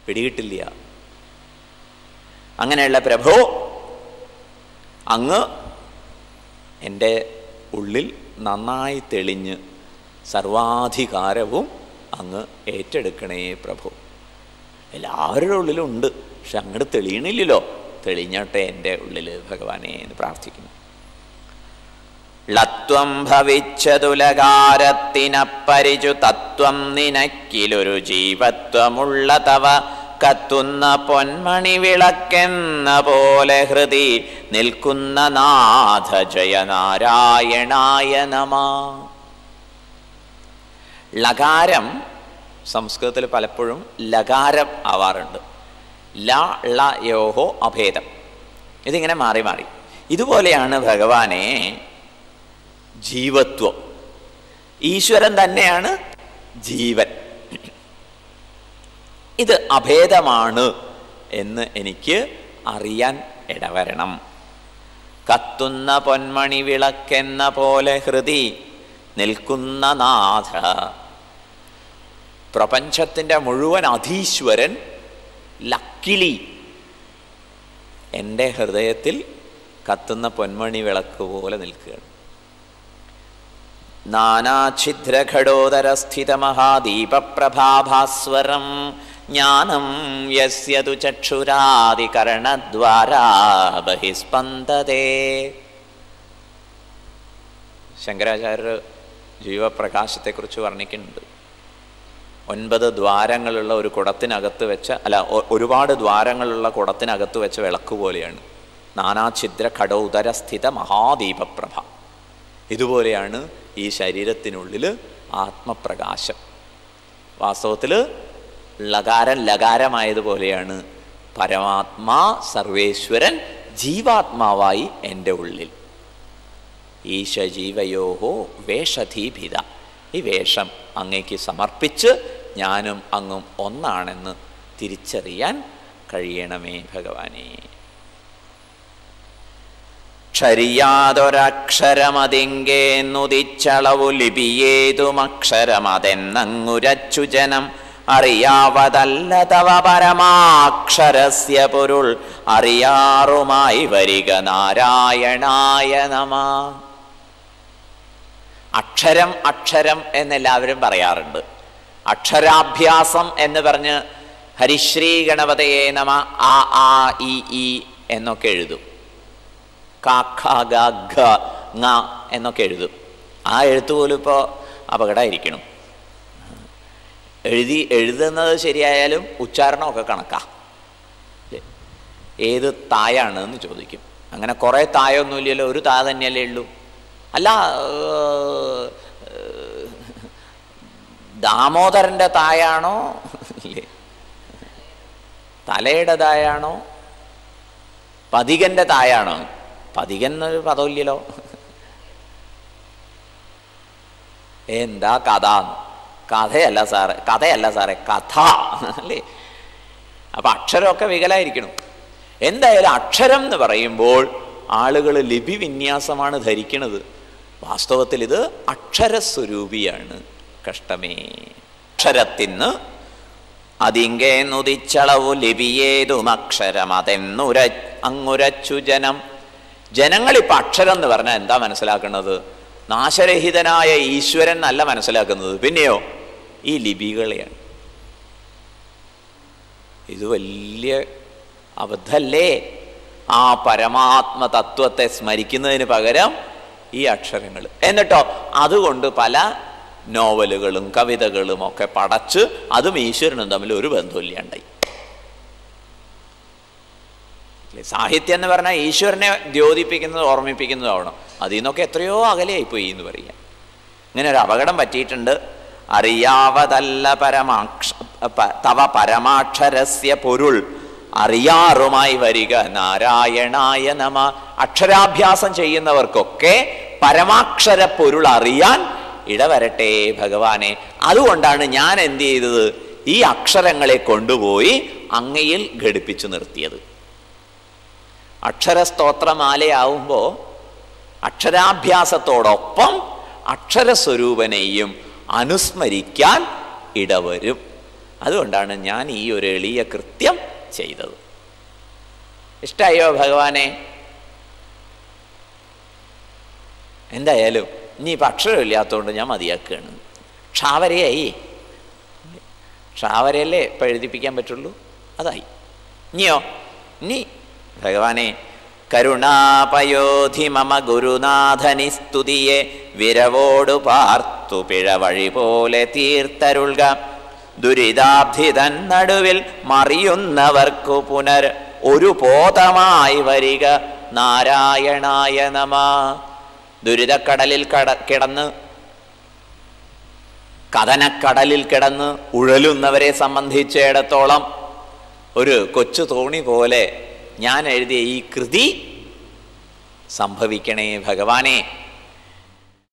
പിടികിട്ടില്ല അങ്ങനെയുള്ള പ്രഭു അങ്ങ് എൻ്റെ ഉള്ളിൽ നന്നായി തെളിഞ്ഞ് സർവാധികാരവും അങ്ങ് ഏറ്റെടുക്കണേ പ്രഭു എല്ലാവരുടെ ഉള്ളിലും ഉണ്ട് പക്ഷെ അങ്ങോട്ട് തെളിയണില്ലല്ലോ തെളിഞ്ഞോട്ടെ എൻ്റെ ഉള്ളിൽ ഭഗവാനെ എന്ന് പ്രാർത്ഥിക്കുന്നു ലത്വം ഭവിച്ചതുലകാരത്തിനപ്പരിചു തത്വം നിനക്കിലൊരു ജീവത്വമുള്ള തവ കത്തുന്ന പൊന്മണി വിളക്കെന്ന പോലെ ഹൃദി നിൽക്കുന്ന നാഥ ജയ നാരായണായ നമ ലകാരം സംസ്കൃതത്തിൽ പലപ്പോഴും ലകാരം ആവാറുണ്ട് ല ള യോഹോ അഭേദം ഇതിങ്ങനെ മാറി മാറി ഇതുപോലെയാണ് ഭഗവാനെ ജീവത്വം ഈശ്വരൻ തന്നെയാണ് ജീവൻ ഇത് അഭേദമാണ് എന്ന് എനിക്ക് അറിയാൻ ഇടവരണം കത്തുന്ന പൊന്മണി വിളക്കെന്ന പോലെ ഹൃദി നിൽക്കുന്ന നാഥ പ്രപഞ്ചത്തിൻ്റെ മുഴുവൻ അധീശ്വരൻ ലക്കിലി എൻ്റെ ഹൃദയത്തിൽ കത്തുന്ന പൊന്മണി വിളക്ക് പോലെ നിൽക്കുകയാണ് നാനാഛിദ്രഘടോദരസ്ഥിതമഹാദീപപ്രഭാഭാസ്വരം ജ്ഞാനം യസ്യതു ചക്ഷുരാദികരണദ്വാരാ ബഹിസ്പന്ദതേ ശങ്കരാചാര്യർ ജീവപ്രകാശത്തെക്കുറിച്ച് വർണ്ണിക്കുന്നുണ്ട് ഒൻപത് ദ്വാരങ്ങളുള്ള ഒരു കുടത്തിനകത്ത് വെച്ച അല്ല ഒ- ഒരുപാട് ദ്വാരങ്ങളുള്ള കുടത്തിനകത്ത് വെച്ച വിളക്ക് പോലെയാണ് നാനാഛിദ്ര ഘടോദരസ്ഥിത മഹാദീപപ്രഭ ഇതുപോലെയാണ് ഈ ശരീരത്തിനുള്ളിൽ ആത്മപ്രകാശം വാസ്തവത്തിൽ ലകാരം ലകാരമായതുപോലെയാണ് പരമാത്മാ സർവേശ്വരൻ ജീവാത്മാവായി എൻ്റെ ഉള്ളിൽ ഈശജീവയോഹോ വേഷധീഭിത ഈ വേഷം അങ്ങേക്ക് സമർപ്പിച്ച് ഞാനും അങ്ങും ഒന്നാണെന്ന് തിരിച്ചറിയാൻ കഴിയണമേ ഭഗവാനേ ക്ഷരിയാതൊരക്ഷരമതിങ്കേന്നുദിച്ചളവു ലിപിയേതുമക്ഷരമതെന്നങ്ങുരച്ചു ജനം അറിയാവതല്ല തവ പരമാക്ഷരസ്യ പൊരുൾ അറിയാറുമായി വരിക നാരായണായ നമ അക്ഷരം അക്ഷരം എന്നെല്ലാവരും പറയാറുണ്ട് അക്ഷരാഭ്യാസം എന്ന് പറഞ്ഞ് ഹരിശ്രീ ഗണപതയെ നമ ആ ആ ഇ ഈ എന്നൊക്കെ എഴുതും ക ഖ ഗ ഘ ങ എന്നൊക്കെ എഴുതും ആ എഴുത്ത് പോലും ഇപ്പോൾ അപകടമായിരിക്കണം എഴുതി എഴുതുന്നത് ശരിയായാലും ഉച്ചാരണമൊക്കെ കണക്കാ ഇല്ലേ? ഏത് തായാണ് എന്ന് ചോദിക്കും അങ്ങനെ കുറേ തായൊന്നുമില്ലല്ലോ ഒരു താ തന്നെയല്ലേ ഉള്ളൂ അല്ല ഏർ, ഏർ, ദാമോദരൻ്റെ തായാണോ ഇല്ലേ തലയുടെ തായാണോ പതികന്റെ തായാണോ പതികൻ എന്നൊരു പദമില്ലല്ലോ എന്താ കഥ കഥയല്ല സാറേ കഥയല്ല സാറേ കഥ അല്ലേ അപ്പൊ അക്ഷരമൊക്കെ വികലായിരിക്കണം എന്തായാലും അക്ഷരം എന്ന് പറയുമ്പോൾ ആളുകൾ ലിപി വിന്യാസമാണ് ധരിക്കുന്നത് വാസ്തവത്തിൽ ഇത് അക്ഷരസ്വരൂപിയാണ് കഷ്ടമേ അക്ഷരത്തിന് അതിങ്കേ നുദിച്ചളവു ലിപിയേതും അക്ഷരം അതെന്നുര അങ്ങുരച്ചു ജനം ജനങ്ങളിപ്പോൾ അക്ഷരം എന്ന് പറഞ്ഞാൽ എന്താ മനസ്സിലാക്കുന്നത് നാശരഹിതനായ ഈശ്വരൻ അല്ല മനസ്സിലാക്കുന്നത് പിന്നെയോ ഈ ലിപികളെയാണ് ഇത് വലിയ അബദ്ധല്ലേ ആ പരമാത്മ തത്വത്തെ സ്മരിക്കുന്നതിന് പകരം ഈ അക്ഷരങ്ങൾ എന്നിട്ടോ അതുകൊണ്ട് പല നോവലുകളും കവിതകളും ഒക്കെ പടച്ച് അതും ഈശ്വരനും തമ്മിൽ ഒരു ബന്ധമില്ലാണ്ടായി ഇല്ലേ? സാഹിത്യം എന്ന് പറഞ്ഞാൽ ഈശ്വരനെ ദ്യോതിപ്പിക്കുന്നത് ഓർമ്മിപ്പിക്കുന്നതാവണം അതിൽ നിന്നൊക്കെ എത്രയോ അകലെയായിപ്പോയി എന്ന് പറയാം ഇങ്ങനെ ഒരു അപകടം പറ്റിയിട്ടുണ്ട് അറിയാവതല്ല പരമാക്ഷ പ- തവ പരമാക്ഷരസ്യ പൊരുൾ അറിയാറുമായി വരിക നാരായണായ നമ അക്ഷരാഭ്യാസം ചെയ്യുന്നവർക്കൊക്കെ പരമാക്ഷര പൊരുൾ അറിയാൻ ഇടവരട്ടെ ഭഗവാനെ അതുകൊണ്ടാണ് ഞാൻ എന്ത് ചെയ്തത് ഈ അക്ഷരങ്ങളെ കൊണ്ടുപോയി അങ്ങയിൽ ഘടിപ്പിച്ചു നിർത്തിയത് അക്ഷരസ്തോത്രമാലയാവുമ്പോൾ അക്ഷരാഭ്യാസത്തോടൊപ്പം അക്ഷരസ്വരൂപനെയും അനുസ്മരിക്കാൻ ഇടവരും അതുകൊണ്ടാണ് ഞാൻ ഈ ഒരു എളിയ കൃത്യം ചെയ്തത് ഇഷ്ടായോ ഭഗവാനെ എന്തായാലും ഇനിയിപ്പോൾ അക്ഷരമില്ലാത്തതുകൊണ്ട് ഞാൻ മതിയാക്കുകയാണ് ക്ഷാവരയായി ക്ഷാവരയല്ലേ ഇപ്പം എഴുതിപ്പിക്കാൻ പറ്റുള്ളൂ അതായി ഇനിയോ ഇനി ഭഗവാനെ കരുണാപയോധി മമ ഗുരുനാഥനി സ്തുതിയെ വിരവോടു പാർത്തു പിഴ വഴി പോലെ തീർത്തരുൾക ദുരിതാബ്ധിതൻ നടുവിൽ മറിയുന്നവർക്കു പുനർ ഒരു പോതമായി വരിക നാരായണായ നമ ദുരിതക്കടലിൽ കട കിടന്ന് കഥനക്കടലിൽ കിടന്ന് ഉഴലുന്നവരെ സംബന്ധിച്ചിടത്തോളം ഒരു കൊച്ചു തോണി പോലെ ഞാൻ എഴുതിയ ഈ കൃതി സംഭവിക്കണേ ഭഗവാനെ